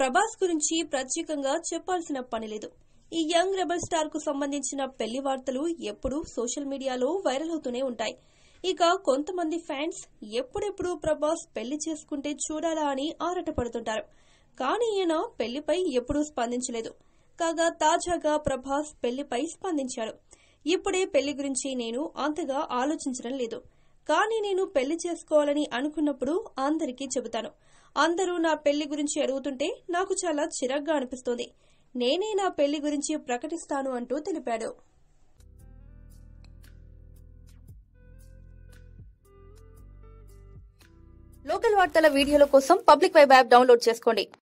ప్రభాస్ గురించి ప్రత్యేకంగా చెప్పాల్సిన పని లేదు ఈ యంగ్ రెబల్ స్టార్ కు సంబంధించిన పెళ్లి వార్తలు ఎప్పుడూ సోషల్ మీడియాలో వైరల్ అవుతూనే ఉంటాయి ఇక కొంతమంది ఫ్యాన్స్ ఎప్పుడెప్పుడు ప్రభాస్ పెళ్లి చేసుకుంటే చూడాలా అని ఆరాటపడుతుంటారు కానీ ఈయన పెళ్లిపై ఎప్పుడూ స్పందించలేదు కాగా తాజాగా ప్రభాస్ పెళ్లిపై స్పందించాడు ఇప్పుడే పెళ్లి గురించి నేను అంతగా ఆలోచించడం లేదు కానీ నేను పెళ్లి చేసుకోవాలని అనుకున్నప్పుడు అందరికీ చెబుతాను అందరూ నా పెళ్లి గురించి అడుగుతుంటే నాకు చాలా చిరాగ్గా అనిపిస్తోంది నేనే నా పెళ్లి గురించి ప్రకటిస్తాను అంటూ తెలిపాడు లోకల్ వార్తల వీడియోల కోసం పబ్లిక్ వెబ్ యాప్ డౌన్లోడ్ చేసుకోండి